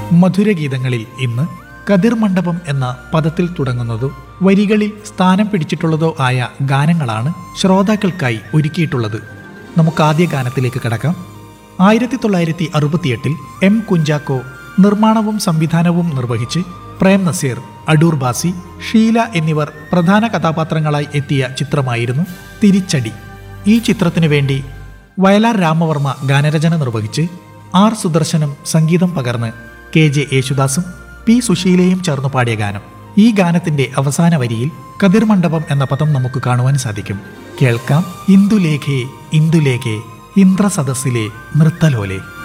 മധുരഗീതങ്ങളിൽ ഇന്ന് കതിർ മണ്ഡപം എന്ന പദത്തിൽ തുടങ്ങുന്നതോ വരികളിൽ സ്ഥാനം പിടിച്ചിട്ടുള്ളതോ ആയ ഗാനങ്ങളാണ് ശ്രോതാക്കൾക്കായി ഒരുക്കിയിട്ടുള്ളത് നമുക്ക് ആദ്യ ഗാനത്തിലേക്ക് കടക്കാം ആയിരത്തി തൊള്ളായിരത്തി അറുപത്തിയെട്ടിൽ എം കുഞ്ചാക്കോ നിർമ്മാണവും സംവിധാനവും നിർവഹിച്ച് പ്രേം നസീർ അടൂർ ബാസി ഷീല എന്നിവർ പ്രധാന കഥാപാത്രങ്ങളായി എത്തിയ ചിത്രമായിരുന്നു തിരിച്ചടി ഈ ചിത്രത്തിനു വേണ്ടി വയലാർ രാമവർമ്മ ഗാനരചന നിർവഹിച്ച് ആർ സുദർശനം സംഗീതം പകർന്ന് കെ ജെ യേശുദാസും പി സുശീലയും ചേർന്ന് പാടിയ ഗാനം ഈ ഗാനത്തിന്റെ അവസാന വരിയിൽ കതിർ മണ്ഡപം എന്ന പദം നമുക്ക് കാണുവാൻ സാധിക്കും കേൾക്കാം ഇന്ദുലേഖേ ഇന്ദുലേഖേ ഇന്ദ്രസദസ്സിലെ നൃത്തലോലെ